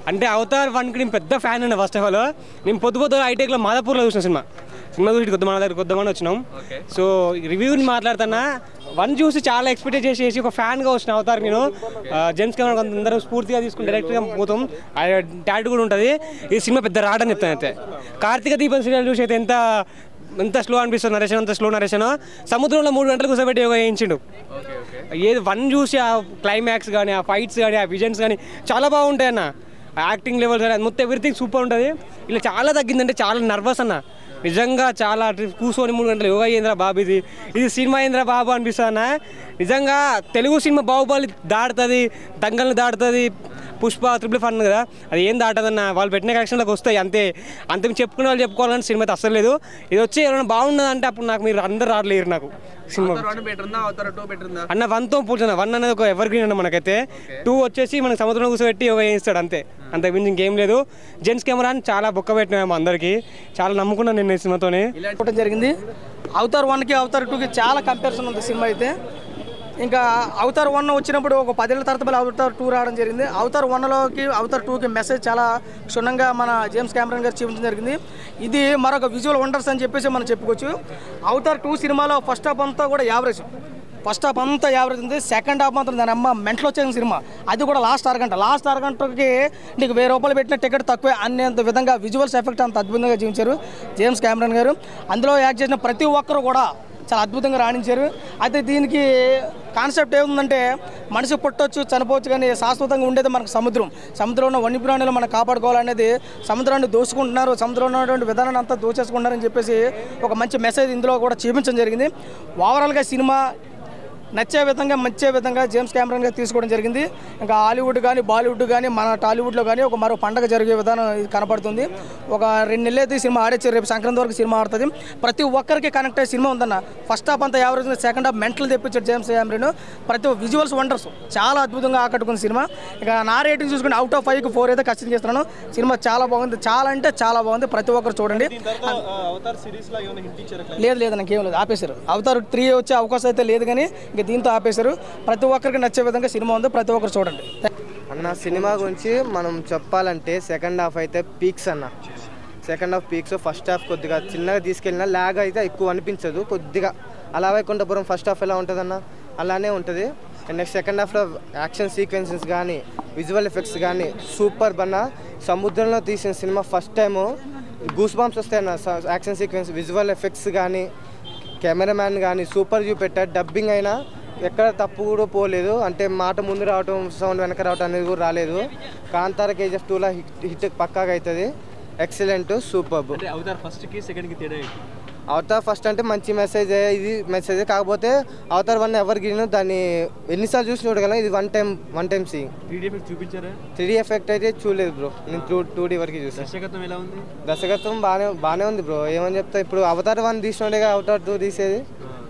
అంటే అవతార్ వన్కి నేను పెద్ద ఫ్యాన్ అండి ఫస్ట్ ఆఫ్ ఆల్ నేను పొద్దు పొద్దు హైటెక్లో మాదాపూర్లో చూసిన సినిమా సినిమా చూసి కొద్ది మన దగ్గర కొద్దామని వచ్చినాం సో రివ్యూని మాట్లాడుతున్నా వన్ చూసి చాలా ఎక్స్పెక్ట్ చేసి చేసి ఒక ఫ్యాన్గా వచ్చిన అవతార్ నేను జేమ్స్ కెమెరా అందరం స్ఫూర్తిగా తీసుకుని డైరెక్ట్గా పోతాం టాట్ కూడా ఉంటుంది ఈ సినిమా పెద్ద రాడని చెప్తాను అయితే కార్తీక దీపం సీరియల్ చూసి అయితే ఎంత ఎంత స్లో అనిపిస్తుంది నరేషన్ అంత స్లో నరేషన్ సముద్రంలో మూడు గంటలు కూర్చోబెట్టి యోగా వేయించిండు ఏది వన్ చూసి ఆ క్లైమాక్స్ కానీ ఆ ఫైట్స్ కానీ ఆ విజన్స్ కానీ చాలా బాగుంటాయి అన్న యాక్టింగ్ లెవెల్స్ కానీ మొత్తం ఎవ్రీథింగ్ సూపర్ ఉంటుంది ఇలా చాలా తగ్గిందంటే చాలా నర్వస్ అన్న నిజంగా చాలా ట్రి- కూర్చొని మూడు గంటలు యోగా ఏంద్రా బాబు ఇది ఇది సినిమా ఏంద్రా బాబు అనిపిస్తుంది అన్న నిజంగా తెలుగు సినిమా బాహుబలి దాడుతుంది దంగల్ని దాడుతుంది పుష్ప త్రిపుల్ ఫన్ కదా అది ఏం దాటదన్న వాళ్ళు పెట్టిన కలెక్షన్లకు వస్తాయి అంతే అంతే చెప్పుకునే వాళ్ళు చెప్పుకోవాలని సినిమా అయితే అస్సలు లేదు ఇది వచ్చి ఎవరైనా బాగున్నది అంటే అప్పుడు నాకు మీరు అందరు రావట్లేరు నాకు సినిమా వన్ బెటర్ ఉందా అవతార టూ బెటర్ ఉందా అన్న వన్తో పూర్తి వన్ అనేది ఒక ఎవర్ గ్రీన్ అన్న మనకైతే టూ వచ్చేసి మనకి సముద్రం కూర్చోబెట్టి ఒక వేయిస్తాడు అంతే అంత మించి ఇంకేం లేదు జెంట్స్ కెమెరా అని చాలా బొక్క పెట్టినాము అందరికి చాలా నమ్ముకున్నాను నేను ఈ సినిమాతోనే ఇలాంటి జరిగింది అవతార్ వన్కి అవతార్ టూకి చాలా కంపారిజన్ ఉంది సినిమా అయితే ఇంకా అవతార్ వన్ వచ్చినప్పుడు ఒక పదేళ్ల తర్వాత మళ్ళీ అవతార్ టూ రావడం జరిగింది అవతార్ వన్లోకి అవతార్ టూకి మెసేజ్ చాలా క్షుణ్ణంగా మన జేమ్స్ కెమెరాన్ గారు చూపించడం జరిగింది ఇది మరొక విజువల్ వండర్స్ అని చెప్పేసి మనం చెప్పుకోవచ్చు అవతార్ టూ సినిమాలో ఫస్ట్ హాఫ్ అంతా కూడా యావరేజ్ ఫస్ట్ హాఫ్ అంతా యావరేజ్ ఉంది సెకండ్ హాఫ్ మాత్రం దాని అమ్మ మెంట్లో వచ్చిన సినిమా అది కూడా లాస్ట్ అరగంట లాస్ట్ అరగంటకి నీకు వెయ్యి రూపాయలు పెట్టిన టికెట్ తక్కువే అనేంత విధంగా విజువల్స్ ఎఫెక్ట్ అంత అద్భుతంగా జీవించారు జేమ్స్ కెమెరాన్ గారు అందులో యాక్ట్ చేసిన ప్రతి ఒక్కరు కూడా చాలా అద్భుతంగా రాణించారు అయితే దీనికి కాన్సెప్ట్ ఏముందంటే మనిషి పుట్టొచ్చు చనిపోవచ్చు కానీ శాశ్వతంగా ఉండేది మనకు సముద్రం సముద్రంలో ఉన్న వన్యప్రాణులు మనం కాపాడుకోవాలనేది సముద్రాన్ని దోచుకుంటున్నారు సముద్రంలో ఉన్నటువంటి విధానాన్ని అంతా దోచేసుకుంటున్నారని చెప్పేసి ఒక మంచి మెసేజ్ ఇందులో కూడా చూపించడం జరిగింది ఓవరాల్గా సినిమా నచ్చే విధంగా మంచే విధంగా జేమ్స్ కెమెరాన్ గారు తీసుకోవడం జరిగింది ఇంకా హాలీవుడ్ కానీ బాలీవుడ్ కానీ మన టాలీవుడ్లో కానీ ఒక మరో పండగ జరిగే విధానం ఇది కనపడుతుంది ఒక రెండు నెలలు అయితే ఈ సినిమా ఆడేచ్చారు రేపు సంక్రాంతి వరకు సినిమా ఆడుతుంది ప్రతి ఒక్కరికి కనెక్ట్ అయ్యే సినిమా ఉందన్న ఫస్ట్ హాఫ్ అంతా యావరేజ్ సెకండ్ హాఫ్ మెంటల్ తెప్పించాడు జేమ్స్ కెమెరాన్ ప్రతి విజువల్స్ వండర్స్ చాలా అద్భుతంగా ఆకట్టుకున్న సినిమా ఇక నా రేటింగ్ చూసుకుంటే అవుట్ ఆఫ్ ఫైవ్కి ఫోర్ అయితే ఖచ్చితంగా చేస్తున్నాను సినిమా చాలా బాగుంది చాలా అంటే చాలా బాగుంది ప్రతి ఒక్కరు చూడండి లేదు లేదు నాకేం లేదు ఆపేశారు అవతార్ త్రీ వచ్చే అవకాశం అయితే లేదు కానీ ఇంక దీంతో ఆపేశారు ప్రతి ఒక్కరికి నచ్చే విధంగా సినిమా ఉంది ప్రతి ఒక్కరు చూడండి అన్న సినిమా గురించి మనం చెప్పాలంటే సెకండ్ హాఫ్ అయితే పీక్స్ అన్న second half peaks first half కొద్దిగా చిన్నగా తీసుకెళ్ళినా ల్యాగ్ అయితే ఎక్కువ అనిపించదు కొద్దిగా అలా వైకుంఠపురం ఫస్ట్ హాఫ్ ఎలా ఉంటుందన్న అలానే ఉంటుంది అండ్ నెక్స్ట్ సెకండ్ హాఫ్లో యాక్షన్ సీక్వెన్సెస్ కానీ విజువల్ ఎఫెక్ట్స్ కానీ సూపర్ బన్న సముద్రంలో తీసిన cinema first time goosebumps వస్తాయన్న యాక్షన్ సీక్వెన్స్ విజువల్ ఎఫెక్ట్స్ కానీ కెమెరామ్యాన్ కానీ సూపర్ చూపెట్టారు డబ్బింగ్ అయినా ఎక్కడ తప్పు కూడా పోలేదు అంటే మాట ముందు రావటం సౌండ్ వెనక రావటం అనేది కూడా రాలేదు కాంతార కేజీఎఫ్ టూలో హిట్ హిట్ పక్కాగా అవుతుంది ఎక్సలెంట్ సూపర్ అంటే అవతార్ ఫస్ట్ కి సెకండ్ కి తేడా ఏంటి అవతార్ ఫస్ట్ అంటే మంచి మెసేజ్ ఇది మెసేజ్ కాకపోతే అవతార్ వన్ ఎవరు గిరిన దాన్ని ఎన్నిసార్లు చూసి చూడగలం ఇది one time one time see three D effect చూపించారా త్రీ ఎఫెక్ట్ అయితే చూడలేదు బ్రో నేను టూ టూ డీ వరకు చూసాను దర్శకత్వం ఎలా ఉంది దర్శకత్వం బాగానే బాగానే ఉంది బ్రో ఏమని చెప్తా ఇప్పుడు అవతార్ వన్ తీసినోడేగా అవతార్ టూ తీసేది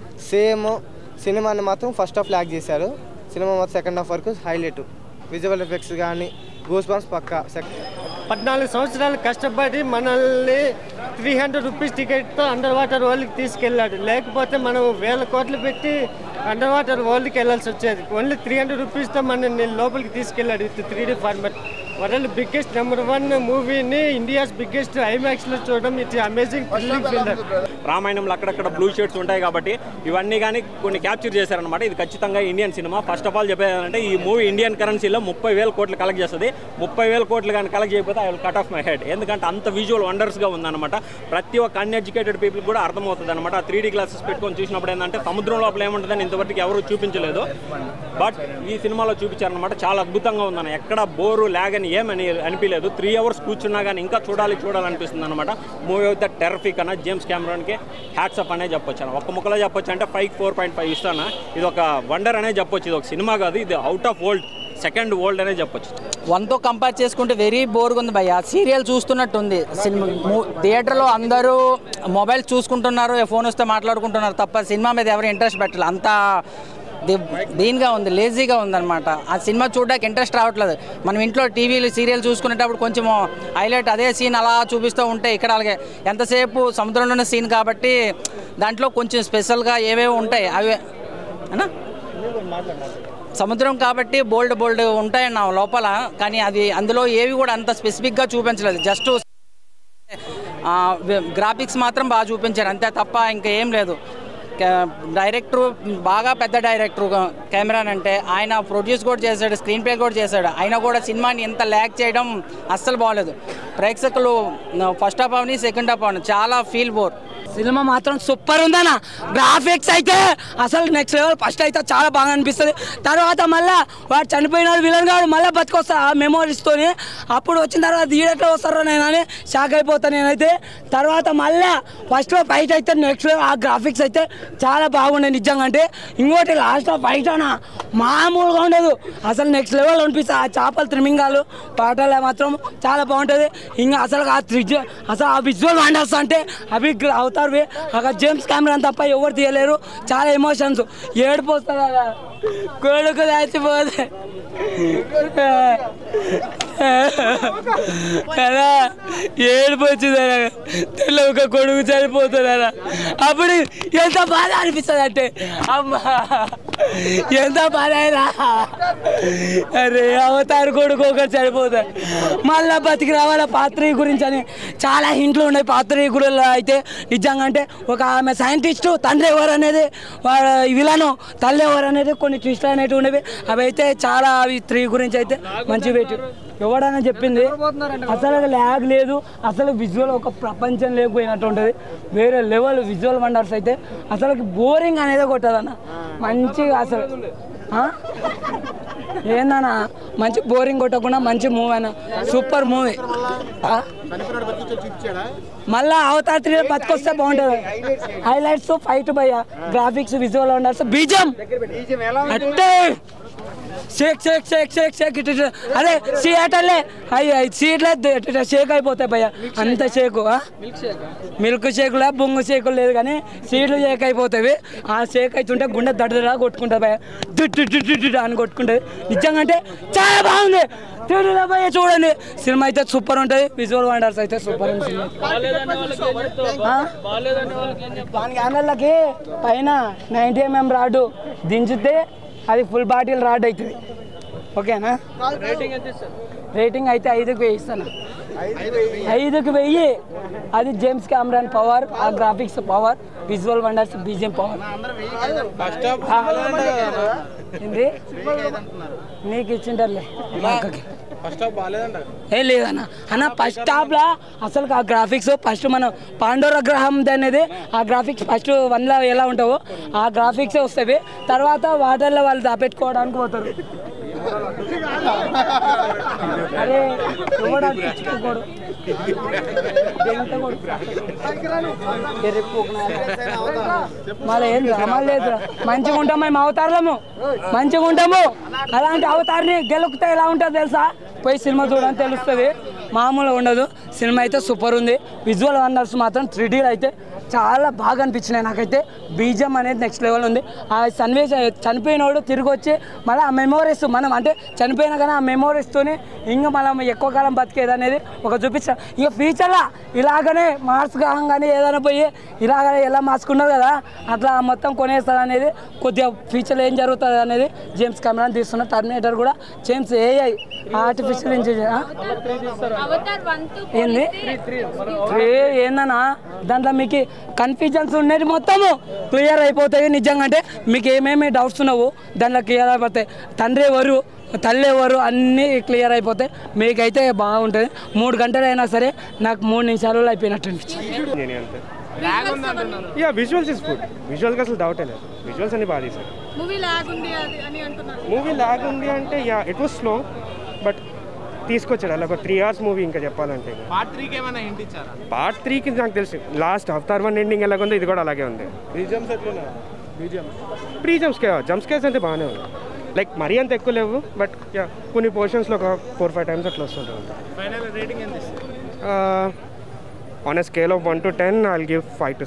సేమ్ సినిమాని మాత్రం ఫస్ట్ హాఫ్ లాక్ చేశారు సినిమా మాత్రం సెకండ్ హాఫ్ వరకు హైలైట్ విజువల్ ఎఫెక్ట్స్ కానీ గూస్ బాంబ్స్ పక్కా పద్నాలుగు సంవత్సరాలు కష్టపడి మనల్ని త్రీ హండ్రెడ్ రూపీస్ టికెట్తో అండర్ వాటర్ వరల్డ్కి తీసుకెళ్ళాడు లేకపోతే మనం వేల కోట్లు పెట్టి అండర్ వాటర్ వరల్డ్కి వెళ్ళాల్సి వచ్చేది ఓన్లీ త్రీ హండ్రెడ్ రూపీస్తో మనల్ని లోపలికి తీసుకెళ్ళాడు with three D format world biggest number one మూవీని ఇండియాస్ బిగ్గెస్ట్ ఐమాక్స్లో చూడడం ఇట్స్ అమేజింగ్ థ్రిల్లింగ్ ఫిల్డర్ రామాయణంలో అక్కడక్కడ బ్లూ షేడ్స్ ఉంటాయి కాబట్టి ఇవన్నీ కానీ కొన్ని క్యాప్చర్ చేశారనమాట ఇది ఖచ్చితంగా Indian cinema first of all చెప్పేదంటే ఈ మూవీ ఇండియన్ కరెన్సీలో ముప్పై వేల కోట్లు కలెక్ట్ చేస్తుంది ముప్పై వేల కోట్లు కానీ కలెక్ట్ చేయకపోతే I will cut off my head ఎందుకంటే అంత విజువల్ వండర్స్గా ఉందన్నమాట ప్రతి ఒక్క అన్ఎడ్యుకేటెడ్ పీపుల్ కూడా అర్థమవుతుంది అనమాట త్రీ డీ గ్లాసెస్ పెట్టుకొని చూసినప్పుడు ఏంటంటే సముద్రం లోపల ఏముంటుందని ఇంతవరకు ఎవరు చూపించలేదు బట్ ఈ సినిమాలో చూపించారనమాట చాలా అద్భుతంగా ఉందన్న ఎక్కడ బోరు ల్యాగ్ అని ఏమని అనిపించలేదు త్రీ అవర్స్ కూర్చున్నా కానీ ఇంకా చూడాలి చూడాలనిపిస్తుంది అనమాట మూవీ అయితే టెరఫిక్ అన్న జేమ్స్ కెమెరాన్కి హ్యాట్స్ అప్ అనే చెప్పొచ్చు అన్న ఒక్క ముక్కలో చెప్పొచ్చు అంటే ఫైవ్ ఫోర్ పాయింట్ ఫైవ్ ఇస్తాను ఇది ఒక వండర్ అనే చెప్పొచ్చు ఇది ఒక సినిమా కాదు ఇది out of world second world అనే చెప్పొచ్చు వన్తో కంపేర్ చేసుకుంటే వెరీ బోర్గా ఉంది భయ్య సీరియల్ చూస్తున్నట్టు ఉంది సినిమా మూ- థియేటర్లో అందరూ మొబైల్ చూసుకుంటున్నారు ఫోన్ వస్తే మాట్లాడుకుంటున్నారు తప్ప సినిమా మీద ఎవరు ఇంట్రెస్ట్ పెట్టాలి అంత ది- దీనిగా ఉంది లేజీగా ఉందన్నమాట ఆ సినిమా చూడడానికి ఇంట్రెస్ట్ రావట్లేదు మనం ఇంట్లో టీవీలు సీరియల్ చూసుకునేటప్పుడు కొంచెం హైలైట్ అదే సీన్ అలా చూపిస్తూ ఉంటే ఇక్కడ అలాగే ఎంతసేపు సముద్రంలోనే సీన్ కాబట్టి దాంట్లో కొంచెం స్పెషల్గా ఏవేవి ఉంటాయి అవి అన్నా సముద్రం కాబట్టి బోల్డ్ బోల్డ్ ఉంటాయి నా లోపల కానీ అది అందులో ఏవి కూడా అంత స్పెసిఫిక్గా చూపించలేదు జస్ట్ గ్రాఫిక్స్ మాత్రం బాగా చూపించారు అంతే తప్ప ఇంకా ఏం లేదు డైరెక్టర్ బాగా పెద్ద డైరెక్టర్ కెమెరాన్ అంటే ఆయన ప్రొడ్యూస్ కూడా చేశాడు స్క్రీన్ ప్లే కూడా చేశాడు ఆయన కూడా సినిమాని ఇంత ల్యాక్ చేయడం అస్సలు బాగలేదు ప్రేక్షకులు ఫస్ట్ హాఫ్ అవని సెకండ్ హాఫ్ అవని చాలా ఫీల్ బోర్ సినిమా మాత్రం సూపర్ ఉందన్న గ్రాఫిక్స్ అయితే అసలు నెక్స్ట్ లెవెల్ ఫస్ట్ అయితే చాలా బాగా అనిపిస్తుంది తర్వాత మళ్ళీ వాడు చనిపోయిన విలన్ గాడు మళ్ళీ బతికొస్తా ఆ మెమోరీస్తోని అప్పుడు వచ్చిన తర్వాత థియేటర్లో వస్తారో నేనని షాక్ అయిపోతాను నేనైతే తర్వాత మళ్ళీ ఫస్ట్లో ఫైట్ అయితే నెక్స్ట్ లెవెల్ ఆ గ్రాఫిక్స్ అయితే చాలా బాగుండే నిజంగా అంటే ఇంకోటి లాస్ట్లో ఫైట్ అన్న మామూలుగా ఉండదు అసలు నెక్స్ట్ లెవెల్ అనిపిస్తుంది ఆ చేపలు త్రిమింగాలు పాటలు మాత్రం చాలా బాగుంటుంది ఇంకా అసలు ఆ త్రిజ్ అసలు ఆ విజువల్ వండర్స్ అంటే అవి అవుతారు అక్కడ జేమ్స్ కెమెరా తప్ప ఎవరు తీయలేరు చాలా ఎమోషన్స్ ఏడుపు వస్తుంది అలా కొడుకు చచ్చిపోతే కదా ఏడుపు వచ్చింది తెల్ల ఒక కొడుకు చనిపోతుంది అప్పుడు ఎంత బాధ అనిపిస్తుంది అంటే అమ్మా ఎంత బాధ అయినా అరే అవతారు కొడుకు ఒకటి చనిపోతారు మళ్ళా బతికి రావాల పాత్ర గురించి అని చాలా హింట్లు ఉన్నాయి పాత్ర గుడిలో అయితే నిజంగా అంటే ఒక ఆమె సైంటిస్టు తండ్రి ఎవరు అనేది వాడు విలను తల్లి ఎవరు అనేది కొన్ని ట్విస్ట్లు అనేవి ఉండేవి అవి అయితే చాలా అవి త్రీ గురించి అయితే మంచి పెట్టి ఎవడన్నా చెప్పింది అసలు ల్యాగ్ లేదు అసలు విజువల్ ఒక ప్రపంచం లేకపోయినట్టు ఉంటుంది వేరే లెవెల్ విజువల్ వండర్స్ అయితే అసలు బోరింగ్ అనేది కొట్టదన్న మంచిగా అసలు ఆ? ఏందన్నా మంచి బోరింగ్ కొట్టకుండా మంచి మూవీ అన్న సూపర్ మూవీ మళ్ళా అవతార్ త్రీ బతికొస్తే బాగుంటుంది హైలైట్స్ ఫైట్ భయ్య గ్రాఫిక్స్ విజువల్ వండర్స్ బీజం అంటే షేక్ షేక్ షేక్ షేక్ షేక్ ఇటు ఇటు. అరే సీటలే అయ్యి సీట్లే ఇటు షేక్ అయిపోతాయి భయ్య అంత షేకు ఆ? మిల్క్ షేకులా బొంగు షేకులు లేదు కానీ సీట్లు షేక్ అయిపోతాయి ఆ షేక్ అవుతుంటే గుండె దడదడా కొట్టుకుంటుంది భయ్య దుడ్డు దుడ్డు దుడ్డు అని కొట్టుకుంటుంది నిజంగా అంటే చాలా బాగుంది చూడలే భయ్య చూడండి సినిమా అయితే సూపర్ ఉంటుంది విజువల్ వండర్స్ అయితే సూపర్ ఉంది సినిమా ఆ? వానికి ఆనర్లకి పైన నైంటీ ఎంఎం రాడు దించితే అది ఫుల్ బాటిల్ రాడ్ అవుతుంది ఓకేనా రేటింగ్ అయితే ఐదుకి వెయ్యి ఇస్తాను ఐదుకి వెయ్యి అది జేమ్స్ కెమెరాన్ పవర్ ఆ graphics power visual wonders BGM power ఏంది నీకు ఇచ్చింటారులే మా అక్కకి ఏ లేదన్న అన్న ఫస్ట్ హాఫ్ లా అసలు ఆ గ్రాఫిక్స్ ఫస్ట్ మనం పాండోర గ్రహం అనేది ఆ గ్రాఫిక్స్ ఫస్ట్ వన్ లో ఎలా ఉంటావో ఆ గ్రాఫిక్స్ వస్తాయి తర్వాత వాటర్లో వాళ్ళు దాపెట్టుకోవడానికి పోతారు అరే ఎవడు అటు తెచ్చుకోకూడదు. దెంగ కొడుకు. ఎర్రిపోకున్నారా? మళ్ళీ ఏం డ్రామా లేదు మంచిగా ఉంటాం మేము అవతారులము మంచిగా ఉంటాము అలాంటి అవతారిని గెలుకుతే ఎలా ఉంటుందో తెలుసా పోయి సినిమా చూడని తెలుస్తుంది మామూలుగా ఉండదు సినిమా అయితే సూపర్ ఉంది విజువల్ వండర్స్ మాత్రం త్రీ అయితే చాలా బాగా అనిపించినాయి నాకైతే బీజం అనేది నెక్స్ట్ లెవెల్ ఉంది ఆ సన్వేష చనిపోయినోడు తిరిగి వచ్చి మళ్ళీ ఆ మెమోరీస్ మనం అంటే చనిపోయినా కానీ ఆ మెమోరీస్తోనే ఇంకా మనం ఎక్కువ కాలం బతికేది అనేది ఒక చూపించాం ఇక ఫ్యూచర్లో ఇలాగనే మార్క్స్ కాగానే ఏదైనా పోయి ఇలాగనే ఎలా మార్చుకున్నారు కదా అట్లా మొత్తం కొనేస్తారు అనేది కొద్దిగా ఫ్యూచర్లో ఏం జరుగుతుంది అనేది జేమ్స్ కెమెరా తీస్తున్న టర్మినేటర్ కూడా జేమ్స్ ఏఐ ఆర్టిఫిషియల్ ఇంటెలిజెన్స్ ఏంది త్రీ ఏందన్నా దాంట్లో మీకు కన్ఫ్యూజన్స్ ఉండేది మొత్తము క్లియర్ అయిపోతాయి నిజంగా అంటే మీకు ఏమేమి డౌట్స్ ఉన్నావు దాంట్లో క్లియర్ అయిపోతాయి తండ్రి ఎవరు తల్లి ఎవరు అన్నీ క్లియర్ అయిపోతాయి మీకైతే బాగుంటుంది మూడు గంటలు అయినా సరే నాకు మూడు నిమిషాలలో అయిపోయినట్టు అనిపించింది నేను అంతే యా విజువల్స్ ఇస్ గుడ్ విజువల్కి అసలు డౌటే లేదు విజువల్స్ అన్ని బాగా తీశారు మూవీ లాగ్ ఉంది అది అని అంటున్నారు మూవీ లాగ్ ఉంది అంటే yeah it was slow but తీసుకొచ్చాడు అలా ఒక త్రీ అవర్స్ మూవీ ఇంకా చెప్పాలంటే పార్ట్ త్రీకి ఏమైనా హింట్ ఇచ్చారా పార్ట్ త్రీకి నాకు తెలుసు లాస్ట్ అవతార్ వన్ ఎండింగ్ ఎలాగుందో ఇది కూడా అలాగే ఉంది బీజిఎమ్స్ ఎట్లున్నా బీజిఎం ప్రీ జంప్స్కే జంప్స్కేస్ అంటే బాగానే ఉంది లైక్ మరీ అంత ఎక్కువ లేవు బట్ యా కొన్ని పోర్షన్స్లో ఒక ఫోర్ ఫైవ్ టైమ్స్ అట్లా వస్తుంటుంది ఫైనల్ రేటింగ్ ఎంత ఇస్తారు on a scale of one to ten I give five to six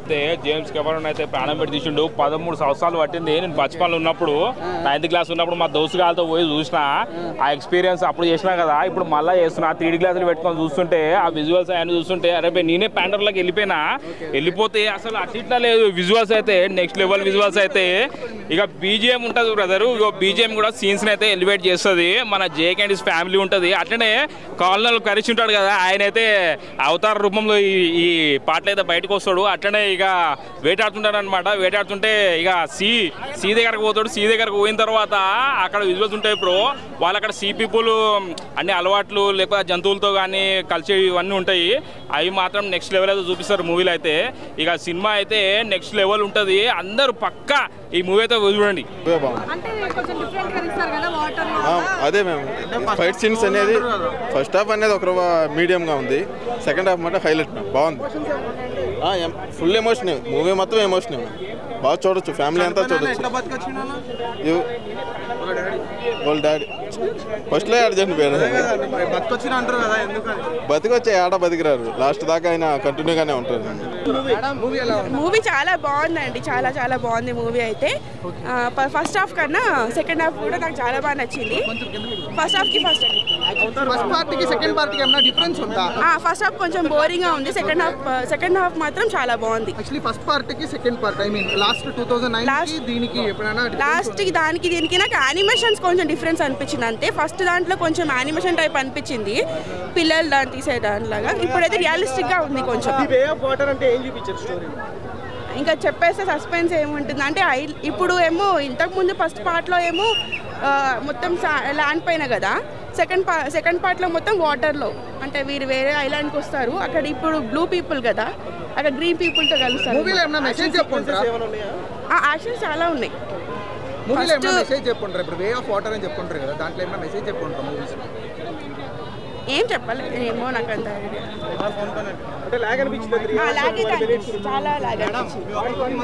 చెప్తే జేమ్స్ కెమెరాన్ అయితే ప్రాణం పెట్టి తీసిండు పదమూడు సంవత్సరాలు పట్టింది నేను బచ్పన్లో ఉన్నప్పుడు నైన్త్ క్లాస్ ఉన్నప్పుడు మా దోస్తు గాలతో పోయి చూసిన ఆ ఎక్స్పీరియన్స్ అప్పుడు చేసినా కదా ఇప్పుడు మళ్ళీ చేస్తున్నా త్రీ గ్లాసులు పెట్టుకొని చూస్తుంటే ఆ విజువల్స్ అవన్నీ చూస్తుంటే అరే బే నేనే ప్యాండర్లోకి వెళ్ళిపోయినా వెళ్ళిపోతే అసలు అట్లా ఇట్లా లేదు విజువల్స్ అయితే నెక్స్ట్ లెవెల్ విజువల్స్ అయితే ఇక బీజిఎం ఉంటుంది బ్రదరు ఇక బీజిఎం కూడా సీన్స్ అయితే ఎలివేట్ చేస్తుంది మన జేక్ అండ్ హిస్ ఫ్యామిలీ ఉంటుంది అట్లనే కాలనీలో కలిసి ఉంటాడు కదా ఆయన అయితే అవతార రూపంలో ఈ ఈ పాటలు అయితే బయటకు వస్తాడు అట్లనే ఇక వేటాడుతుంటాడు అనమాట వేటాడుతుంటే ఇక సీ సీ దగ్గరకు పోతాడు సీ దగ్గరకు పోయిన తర్వాత అక్కడ విజువల్స్ ఉంటాయి బ్రో వాళ్ళు అక్కడ సీ పీపుల్ అన్ని అలవాట్లు లేకపోతే జంతువులతో కానీ కలిసి ఇవన్నీ ఉంటాయి అవి మాత్రం నెక్స్ట్ లెవెల్ అయితే చూపిస్తారు మూవీలో అయితే ఇక సినిమా అయితే నెక్స్ట్ లెవెల్ ఉంటుంది అందరూ పక్కా ఈ మూవీ అయితే చూడండి అంటే కొంచెం డిఫరెంట్ గా ఇస్తారు కదా వాటర్ ఆ, అదే మేము ఫైట్ సీన్స్ అనేది ఫస్ట్ హాఫ్ అనేది ఒక మీడియంగా ఉంది సెకండ్ హాఫ్ మాట హైలైట్ మ్యామ్ బాగుంది ఫుల్ ఎమోషన్ మూవీ మొత్తం ఎమోషన్ బాగా చూడొచ్చు ఫ్యామిలీ అంతా చూడొచ్చు ఇవ్- వాళ్ళ డాడీ ఫస్ట్లో యాడ్ చేయండి బతికొచ్చిన అంటారు కదా ఎందుకని బతికొచ్చే ఆడ బతికిరారు లాస్ట్ దాకా ఆయన కంటిన్యూగానే ఉంటారు మూవీ ఎలా ఉంది మూవీ చాలా బాగుందండి చాలా చాలా బాగుంది మూవీ అయితే ఫస్ట్ హాఫ్ కన్నా సెకండ్ హాఫ్ కూడా నాకు చాలా బాగా నచ్చింది ఫస్ట్ హాఫ్ కి ఫస్ట్ ఫస్ట్ పార్టీకి సెకండ్ పార్టీకి ఏమైనా డిఫరెన్స్ ఉందా ఫస్ట్ హాఫ్ కొంచెం బోరింగ్ గా ఉంది సెకండ్ హాఫ్ సెకండ్ హాఫ్ మాత్రం చాలా బాగుంది యాక్చువల్లీ ఫస్ట్ పార్టీకి second part I mean last two thousand nine దీనికి ఎప్పుడైనా లాస్ట్ కి దానికి దీనికి నాకు యానిమేషన్స్ కొంచెం డిఫరెన్స్ అనిపించింది అంతే ఫస్ట్ దాంట్లో కొంచెం యానిమేషన్ టైప్ అనిపించింది పిల్లలు దాన్ని తీసే దానిలాగా ఇప్పుడైతే రియలిస్టిక్ గా ఉంది కొంచెం వే ఆఫ్ వాటర్ అంటే ఏం చూపించారు స్టోరీ ఇంకా చెప్పేస్తే సస్పెన్స్ ఏముంటుంది అంటే ఐ- ఇప్పుడు ఏమో ఇంతకు ముందు ఫస్ట్ పార్ట్లో ఏమో ఆ, మొత్తం ల్యాండ్ పైన కదా సెకండ్ పా సెకండ్ పార్ట్లో మొత్తం వాటర్లో అంటే వీరు వేరే ఐలాండ్కి వస్తారు అక్కడ ఇప్పుడు బ్లూ పీపుల్ కదా అక్కడ గ్రీన్ పీపుల్తో కలుస్తారు మూవీలో ఏమైనా మెసేజ్ చెప్పుకుంటారా యాక్షన్స్ చాలా ఉన్నాయి మూవీలో ఏమైనా First- మెసేజ్ చెప్పుకుంటారు ఇప్పుడు వే ఆఫ్ వాటర్ అని చెప్పుకుంటారు కదా దాంట్లో ఏమైనా మెసేజ్ చెప్పుకుంటారు మూవీస్ ఏం చెప్పాలి ఏమో నాకు అంత idea. అంటే లాగ్ అనిపించింది ఆ, lag అయితే అనిపించింది. చాలా లాగ్ అనిపించింది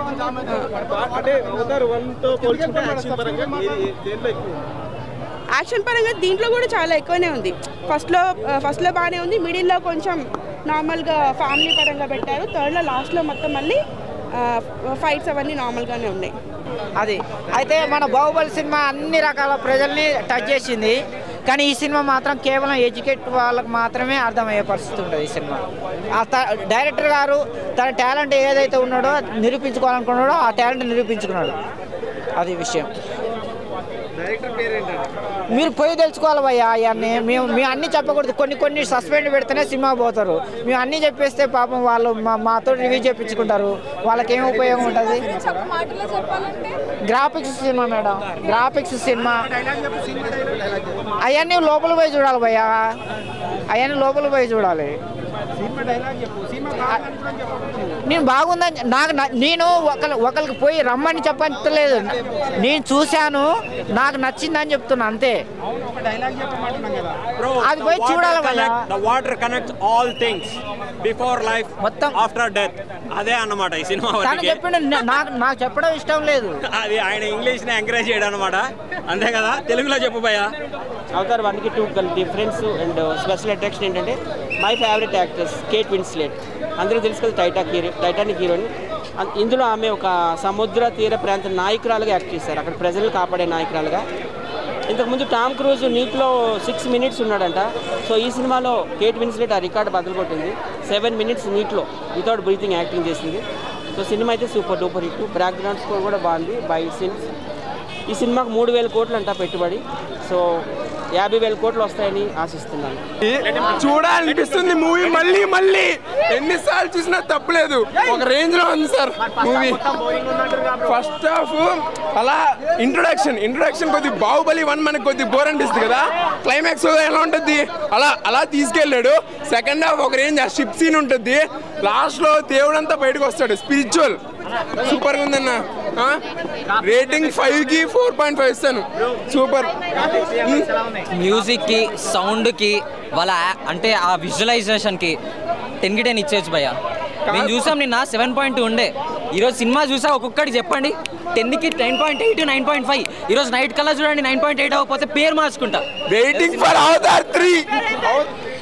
అంటే అవతార్ వన్ తో పోల్చుకుంటే యాక్షన్ పరంగా ఏది- దేంట్లో ఎక్కువ ఉంది? యాక్షన్ పరంగా దీంట్లో కూడా చాలా ఎక్కువనే ఉంది ఫస్ట్లో ఫస్ట్లో బాగానే ఉంది మిడిల్లో కొంచెం నార్మల్గా ఫ్యామిలీ పరంగా పెట్టారు థర్డ్లో లాస్ట్లో మొత్తం మళ్ళీ ఫైట్స్ అవన్నీ నార్మల్గానే ఉన్నాయి అది అయితే మన బాహుబలి సినిమా అన్ని రకాల ప్రజల్ని టచ్ చేసింది కానీ ఈ సినిమా మాత్రం కేవలం ఎడ్యుకేట్ వాళ్ళకి మాత్రమే అర్థమయ్యే పరిస్థితి ఉంటుంది ఈ సినిమా ఆ త- డైరెక్టర్ గారు తన టాలెంట్ ఏదైతే ఉన్నాడో నిరూపించుకోవాలనుకున్నాడో ఆ టాలెంట్ నిరూపించుకున్నాడు అది విషయం డైరెక్టర్ పేరు ఏంటంటే మీరు పోయి తెలుసుకోవాలి భయ్యా అవన్నీ మేము మేము అన్నీ చెప్పకూడదు కొన్ని కొన్ని సస్పెండ్ పెడితేనే సినిమా పోతారు మేము అన్నీ చెప్పేస్తే పాపం వాళ్ళు మా మాతో రివ్యూ చేయించుకుంటారు వాళ్ళకి ఏం ఉపయోగం ఉంటుంది మాటలో చెప్పాలంటే గ్రాఫిక్స్ సినిమా మేడం గ్రాఫిక్స్ సినిమా అవన్నీ లోపల పోయి చూడాలి భయ్యా అవన్నీ లోపల పోయి చూడాలి సినిమా డైలాగ్ చెప్పు సినిమా బాగుందని చెప్పు నేను బాగుందని నాకు న- నేను ఒకరి ఒకరికి పోయి రమ్మని చెప్పలేదు నేను చూశాను నాకు నచ్చిందని చెప్తున్నా అంతే ఒక డైలాగ్ చెప్పమంటున్నాం కదా అది పోయి చూడాలి భయ్యా the water connects all things before life మొత్తం ఆఫ్టర్ డెత్ అదే అన్నమాట ఈ సినిమా తను వరకే. చెప్పిండు న- నాకు నాకు చెప్పడం ఇష్టం లేదు అది ఆయన ఇంగ్లీష్ ని ఎంకరేజ్ చేయడం అనమాట అంతే కదా తెలుగులో చెప్పు భయ్యా అవతార్ వన్కి two difference and special attraction ఏంటంటే my favourite actress Kate Winslet అందరికీ తెలుసు కదా టైటాక్ హీరో టైటానిక్ హీరోయిన్ అన్- ఇందులో ఆమె ఒక సముద్ర తీర ప్రాంత నాయకురాలుగా యాక్ట్ చేశారు అక్కడ ప్రజలు కాపాడే నాయకురాలుగా ఇంతకుముందు టామ్ క్రూజ్ నీటిలో సిక్స్ మినిట్స్ ఉన్నాడంట సో ఈ సినిమాలో కేట్ విన్స్లెట్ ఆ రికార్డు బదులు కొట్టింది సెవెన్ మినిట్స్ నీటిలో వితౌట్ బ్రీతింగ్ యాక్టింగ్ చేసింది సో సినిమా అయితే super duper hit background score కూడా బాగుంది బై సిన్స్ ఈ సినిమాకు మూడు వేల కోట్లు అంట పెట్టుబడి సో యాభై వేల కోట్లు వస్తాయని ఆశిస్తున్నాను చూడాలనిపిస్తుంది మూవీ మళ్ళీ మళ్ళీ ఎన్నిసార్లు చూసినా తప్పలేదు ఒక రేంజ్ లో ఉంది సార్ మూవీ ఫస్ట్ హాఫ్ అలా ఇంట్రొడక్షన్ ఇంట్రొడక్షన్ కొద్ది బాహుబలి వన్ మనకి కొద్ది బోర్ అనిపిస్తుంది కదా క్లైమాక్స్ ఎలా ఉంటుంది అలా అలా తీసుకెళ్ళాడు సెకండ్ హాఫ్ ఒక రేంజ్ ఆ షిప్ సీన్ ఉంటుంది లాస్ట్ లో దేవుడంతా బయటకు వస్తాడు స్పిరిచువల్ సూపర్ గా ఉందన్న రేటింగ్ ఫైవ్ కి ఫోర్ పాయింట్ ఫైవ్ ఇస్తాను సూపర్ మ్యూజిక్కి సౌండ్కి వాళ్ళ ఆ- అంటే ఆ విజువలైజేషన్కి టెన్కి టెన్ ఇచ్చేయచ్చు భయ్య మేము చూసాం నిన్న సెవెన్ పాయింట్ ఉండే ఈరోజు సినిమా చూసా ఒక్కొక్కటి చెప్పండి టెన్కి nine point eight nine point five ఈరోజు నైట్ కల్లా చూడండి నైన్ పాయింట్ ఎయిట్ అవ్వకపోతే పేరు మార్చుకుంటా waiting for Avatar three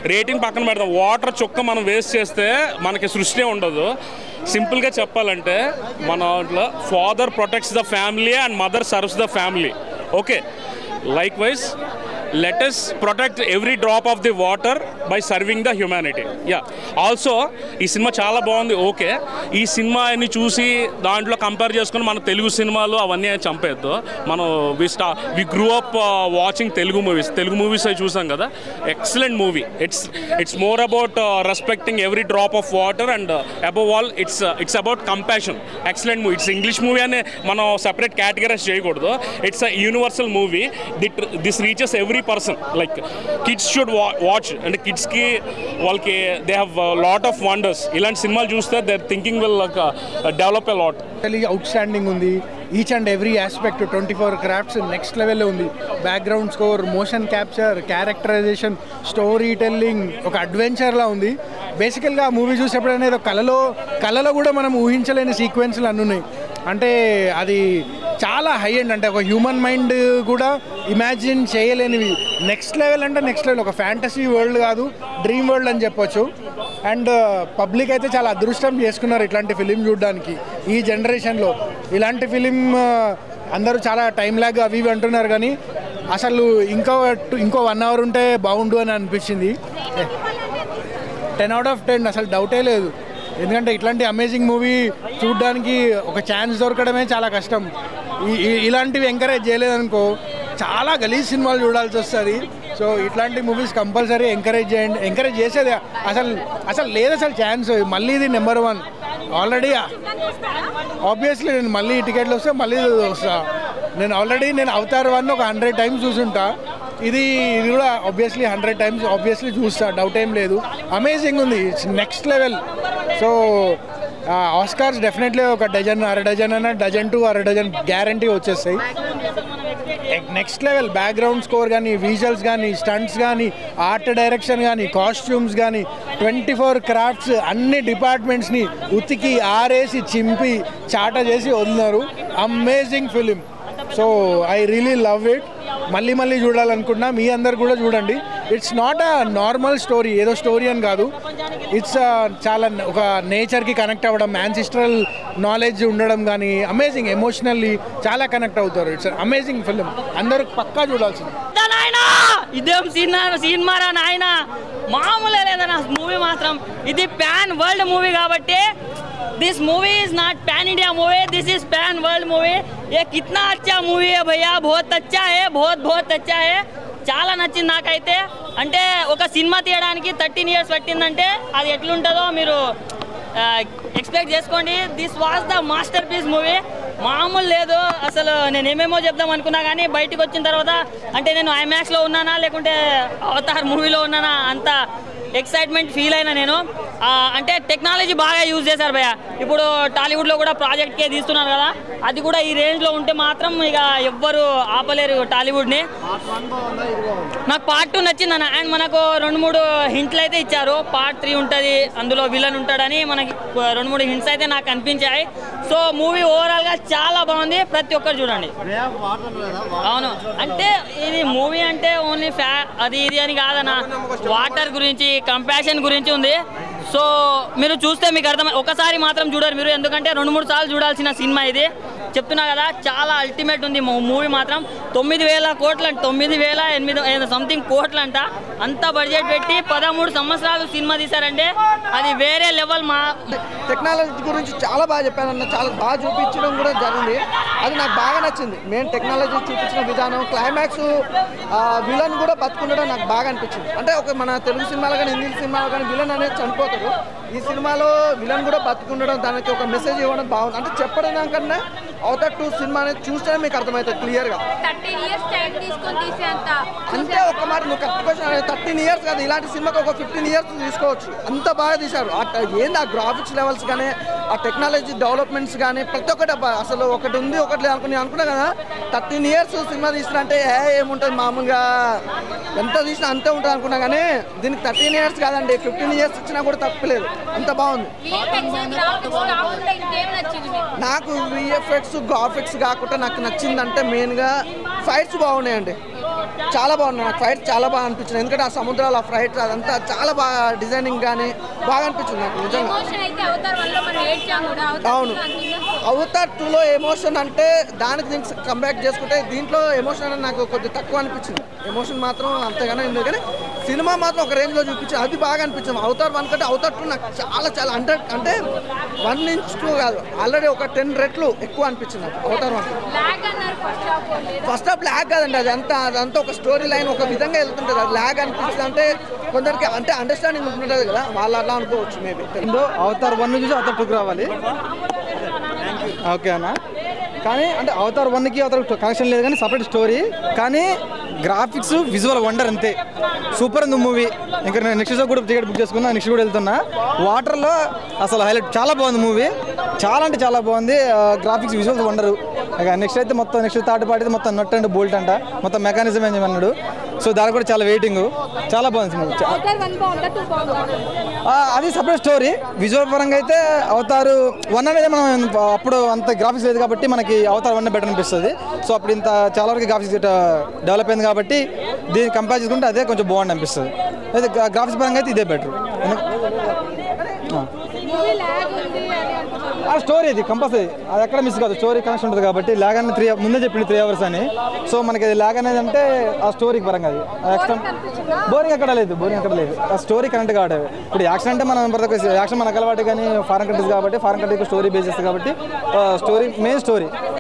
rating పక్కన పెడదాం వాటర్ చుక్క మనం వేస్ట్ చేస్తే మనకి సృష్టి ఉండదు సింపుల్గా చెప్పాలంటే మన దాంట్లో father protects the family and mother serves the family okay likewise let us protect every drop of the water by serving the humanity yeah also ఈ సినిమా చాలా బాగుంది ఓకే ఈ సినిమాని చూసి దాంట్లో కంపేర్ చేసుకుని మన తెలుగు సినిమాలు అవన్నీ చంపేద్దు మనం వి స్టా we grew up watching Telugu movies Telugu movies అవి చూసాం కదా excellent movie it's it's more about respecting every drop of water and above all it's it's about compassion excellent movie it's English movie అని మనం సెపరేట్ కేటగరైజ్ చేయకూడదు it's a universal movie that this reaches every person like kids should watch అంటే కిడ్స్కి వాళ్ళకి they have lot of wonders ఇలాంటి సినిమాలు చూస్తే their thinking will develop a lot outstanding ఉంది each and every aspect twenty four crafts next లెవెల్లో ఉంది background score motion capture characterization storytelling ఒక అడ్వెంచర్లా ఉంది బేసికల్గా ఆ మూవీ చూసేప్పుడైనా ఏదో కళలో కళలో కూడా మనం ఊహించలేని సీక్వెన్స్లు అన్నీ ఉన్నాయి అంటే అది చాలా హై ఎండ్ అంటే ఒక హ్యూమన్ మైండ్ కూడా ఇమాజిన్ చేయలేనివి నెక్స్ట్ లెవెల్ అంటే నెక్స్ట్ లెవెల్ ఒక ఫ్యాంటసీ వరల్డ్ కాదు డ్రీమ్ వరల్డ్ అని చెప్పొచ్చు అండ్ పబ్లిక్ అయితే చాలా అదృష్టం చేసుకున్నారు ఇట్లాంటి ఫిలిం చూడడానికి ఈ జనరేషన్లో ఇలాంటి ఫిలిం అందరూ చాలా టైం లాగ్ అవి ఇవి అంటున్నారు కానీ అసలు ఇంకో ఇంకో వన్ అవర్ ఉంటే బాగుండు అని అనిపించింది టెన్ అవుట్ ఆఫ్ టెన్ అసలు డౌటే లేదు ఎందుకంటే ఇట్లాంటి అమేజింగ్ మూవీ చూడడానికి ఒక ఛాన్స్ దొరకడమే చాలా కష్టం ఈ- ఈ- ఇలాంటివి ఎంకరేజ్ చేయలేదనుకో చాలా గలీజ్ సినిమాలు చూడాల్సి వస్తుంది సో ఇట్లాంటి మూవీస్ కంపల్సరీ ఎంకరేజ్ చేయండి ఎంకరేజ్ చేసేది అసలు అసలు లేదు అసలు ఛాన్స్ మళ్ళీ ఇది నెంబర్ వన్ ఆల్రెడీ ఆబ్వియస్లీ నేను మళ్ళీ టికెట్లు వస్తే మళ్ళీ వస్తా నేను ఆల్రెడీ నేను అవతార్ వన్ ఒక హండ్రెడ్ టైమ్స్ చూసుంటా ఇది ఇది కూడా ఆబ్వియస్లీ హండ్రెడ్ టైమ్స్ ఆబ్వియస్లీ చూస్తా డౌట్ ఏం లేదు అమేజింగ్ ఉంది it's next level so Oscars definitely ఒక డజన్ అర డజన్ అన్న డజన్ టు అర డజన్ గ్యారంటీ వచ్చేస్తాయి నెక్స్ట్ లెవెల్ బ్యాక్గ్రౌండ్ స్కోర్ కానీ విజువల్స్ కానీ స్టంట్స్ కానీ ఆర్ట్ డైరెక్షన్ కానీ కాస్ట్యూమ్స్ కానీ ట్వంటీ ఫోర్ క్రాఫ్ట్స్ అన్ని డిపార్ట్మెంట్స్ని ఉతికి ఆరేసి చింపి చాట చేసి వదిలినారు amazing film so I really love it మళ్ళీ మళ్ళీ చూడాలనుకున్నా మీ అందరు కూడా చూడండి it's not a normal story ఏదో స్టోరీ అని కాదు ఇట్స్ చాలా ఒక నేచర్కి కనెక్ట్ అవ్వడం మ్యాన్సిస్ట్రల్ నాలెడ్జ్ ఉండడం కానీ అమేజింగ్ ఎమోషనల్లీ చాలా కనెక్ట్ అవుతారు ఇట్స్ అమేజింగ్ ఫిలిం అందరూ పక్కా చూడాల్సింది నాయనా ఇదేం సినిమా సినిమారా నాయన మామూలే లేదన్న మూవీ మాత్రం ఇది ప్యాన్ వరల్డ్ మూవీ కాబట్టి this movie is not pan India movie this is pan world movie ये कितना अच्छा मूवी है भैया बहुत अच्छा है बहुत बहुत अच्छा है చాలా నచ్చింది నాకైతే అంటే ఒక సినిమా తీయడానికి థర్టీన్ ఇయర్స్ పట్టిందంటే అది ఎట్లుంటుందో మీరు ఎక్స్పెక్ట్ చేసుకోండి this was the masterpiece movie మామూలు లేదు అసలు నేను ఏమేమో చెప్దాం అనుకున్నా కానీ బయటకు వచ్చిన తర్వాత అంటే నేను ఐమాక్స్లో ఉన్నానా లేకుంటే అవతార్ మూవీలో ఉన్నానా అంత ఎక్సైట్మెంట్ ఫీల్ అయినా నేను ఆ, అంటే టెక్నాలజీ బాగా యూజ్ చేశారు భయ్య ఇప్పుడు టాలీవుడ్లో కూడా ప్రాజెక్ట్కే తీస్తున్నారు కదా అది కూడా ఈ రేంజ్లో ఉంటే మాత్రం ఇక ఎవ్వరు ఆపలేరు టాలీవుడ్ని నాకు పార్ట్ టూ నచ్చింది అన్న అండ్ మనకు రెండు మూడు హింట్లు అయితే ఇచ్చారు పార్ట్ త్రీ ఉంటుంది అందులో విలన్ ఉంటాడని మనకి రెండు మూడు హింట్స్ అయితే నాకు అనిపించాయి సో మూవీ ఓవరాల్గా చాలా బాగుంది ప్రతి ఒక్కరు చూడండి అవును అంటే ఇది మూవీ అంటే ఓన్లీ ఫ్యా అది ఇది అని కాదన్న వాటర్ గురించి కంపాషన్ గురించి ఉంది సో మీరు చూస్తే మీకు అర్థం ఒకసారి మాత్రం చూడరు మీరు ఎందుకంటే రెండు మూడు సార్లు చూడాల్సిన సినిమా ఇది చెప్తున్నా కదా చాలా అల్టిమేట్ ఉంది మూవీ మాత్రం తొమ్మిది వేల కోట్లు అంట తొమ్మిది వేల ఎనిమిది సంథింగ్ కోట్లు అంట అంత బడ్జెట్ పెట్టి పదమూడు సంవత్సరాలు సినిమా తీశారంటే అది వేరే లెవెల్ మా టెక్నాలజీ గురించి చాలా బాగా చెప్పానన్న చాలా బాగా చూపించడం కూడా జరిగింది అది నాకు బాగా నచ్చింది మెయిన్ టెక్నాలజీ చూపించిన విధానం క్లైమాక్స్ విలన్ కూడా బతుకుండడం నాకు బాగా అనిపించింది అంటే ఒక మన తెలుగు సినిమాలో కానీ హిందీ సినిమాలో కానీ విలన్ అనేది చనిపోతాడు ఈ సినిమాలో విలన్ కూడా బతుకుండడం దానికి ఒక మెసేజ్ ఇవ్వడం బాగుంది అంటే చెప్పడం కన్నా అవతర్ టూ సినిమా అనేది చూస్తేనే మీకు అర్థమవుతుంది క్లియర్గా థర్టీన్ ఇయర్స్ టైం తీసుకొని తీసేంత అంతే ఒక మాట నువ్వు కరెక్ట్ క్వశ్చన్ థర్టీన్ ఇయర్స్ కాదు ఇలాంటి సినిమాకి ఒక ఫిఫ్టీన్ ఇయర్స్ తీసుకోవచ్చు అంత బాగా తీశారు ఆ ట- ఏంది ఆ గ్రాఫిక్స్ లెవెల్స్ కానీ ఆ టెక్నాలజీ డెవలప్మెంట్స్ కానీ ప్రతి ఒక్కటి అబ్బా అసలు ఒకటి ఉంది ఒకటి లేదు అనుకుని అనుకున్నా కదా థర్టీన్ ఇయర్స్ సినిమా తీసినంటే ఏ ఏముంటుంది మామూలుగా ఎంత తీసినా అంతే ఉంటుంది అనుకున్నా కానీ దీనికి థర్టీన్ ఇయర్స్ కాదండి ఫిఫ్టీన్ ఇయర్స్ ఇచ్చినా కూడా తప్పలేదు అంత బాగుంది గ్రాఫిక్స్ కాకుండా ఇంకేం నచ్చింది మీకు నాకు విఎఫ్ఎక్స్ గ్రాఫిక్స్ కాకుండా నాకు నచ్చిందంటే మెయిన్గా ఫైట్స్ బాగున్నాయండి చాలా బాగుంది నాకు ఫైట్ చాలా బాగా అనిపించింది ఎందుకంటే ఆ సముద్రాలు ఆ ఫ్రైట్ అదంతా చాలా బాగా డిజైనింగ్ కానీ బాగా అనిపించింది నాకు నిజంగా ఎమోషన్ అయితే అవతార్ వల్ల మనం ఏడ్చాం కూడా అవతార్ అవును two లో అంతుందా? అవతార్ టూలో ఎమోషన్ అంటే దానికి దీనికి కంబ్యాక్ చేసుకుంటే దీంట్లో ఎమోషన్ అనేది నాకు కొద్దిగా తక్కువ అనిపించింది ఎమోషన్ మాత్రం అంతగానే ఉంది కానీ సినిమా మాత్రం ఒక రేంజ్లో చూపించింది అది బాగా అనిపించింది అవతార్ వన్ కంటే అవతార్ టూ నాకు చాలా చాలా హండ్రెడ్ అంటే వన్ ఇంచ్ టూ కాదు ఆల్రెడీ ఒక టెన్ రెట్లు ఎక్కువ అనిపించింది నాకు అవతార్ వన్ లాగ్ అన్నారు first half first half lag కాదండి అది అంతా అదంతా ఒక స్టోరీ లైన్ ఒక విధంగా వెళ్తుంటుంది అది ల్యాగ్ అనిపిస్తుంది అంటే కొందరికి అంటే అండర్స్టాండింగ్ ఉంటుంటుంది కదా వాళ్ళు అలా అనుకోవచ్చు మేబీ ఏందో అవతార్ వన్ చూసి అవతార్ టూకి రావాలి ఓకే అన్న కానీ అంటే అవతార్ వన్కి అవతార్ టూ కనెక్షన్ లేదు కానీ సపరేట్ స్టోరీ కానీ గ్రాఫిక్స్ విజువల్ వండర్ అంతే సూపర్ ఉంది మూవీ ఇంకా నేను నెక్స్ట్ షో కూడా టికెట్ బుక్ చేసుకున్నా నెక్స్ట్ కూడా వెళ్తున్నా వాటర్లో అసలు హైలైట్ చాలా బాగుంది మూవీ చాలా అంటే చాలా బాగుంది గ్రాఫిక్స్ విజువల్స్ వండరు ఇక నెక్స్ట్ అయితే మొత్తం నెక్స్ట్ థర్డ్ పార్టీ అయితే మొత్తం నట్ అండ్ బోల్ట్ అంట మొత్తం మెకానిజం ఏం అన్నాడు సో దానికి కూడా చాలా వెయిటింగ్ చాలా బాగుంది మూవీ అవతార్ వన్ బాగుందా టూ బాగుందా ఆ, అది సపరేట్ స్టోరీ విజువల్ పరంగా అయితే అవతారు వన్ అనేది మనం అప్పుడు అంత గ్రాఫిక్స్ లేదు కాబట్టి మనకి అవతార్ వన్ బెటర్ అనిపిస్తుంది సో అప్పుడు ఇంత చాలా వరకు గ్రాఫిక్స్ డెవలప్ అయింది కాబట్టి దీన్ని కంపేర్ చేసుకుంటే అదే కొంచెం బాగుంది అనిపిస్తుంది అయితే గ్రాఫిక్స్ పరంగా అయితే ఇదే బెటర్ మూవీ లాగ్ ఉంది అని అంటున్నారు ఆ స్టోరీ ఇది కంపల్సరీ అది ఎక్కడ మిస్ కాదు స్టోరీ కనెక్షన్ ఉంటుంది కాబట్టి లాగ్ అని త్రీ ముందే చెప్పింది త్రీ అవర్స్ అని సో మనకి అది లాగ్ అనేది అంటే ఆ స్టోరీ పరంగా అది ఎక్స్ట్రా బోరింగ్ ఎక్కడ లేదు బోరింగ్ ఎక్కడ లేదు ఆ స్టోరీ కరెంట్ కాబట్టి ఇప్పుడు యాక్షన్ అంటే మనం ప్రతి ఒక్క యాక్షన్ మనకు అలవాటు కానీ ఫారెన్ కంట్రీస్ కాబట్టి ఫారెన్ కంట్రీకి స్టోరీ బేస్ చేస్తుంది కాబట్టి స్టోరీ మెయిన్ స్టోరీ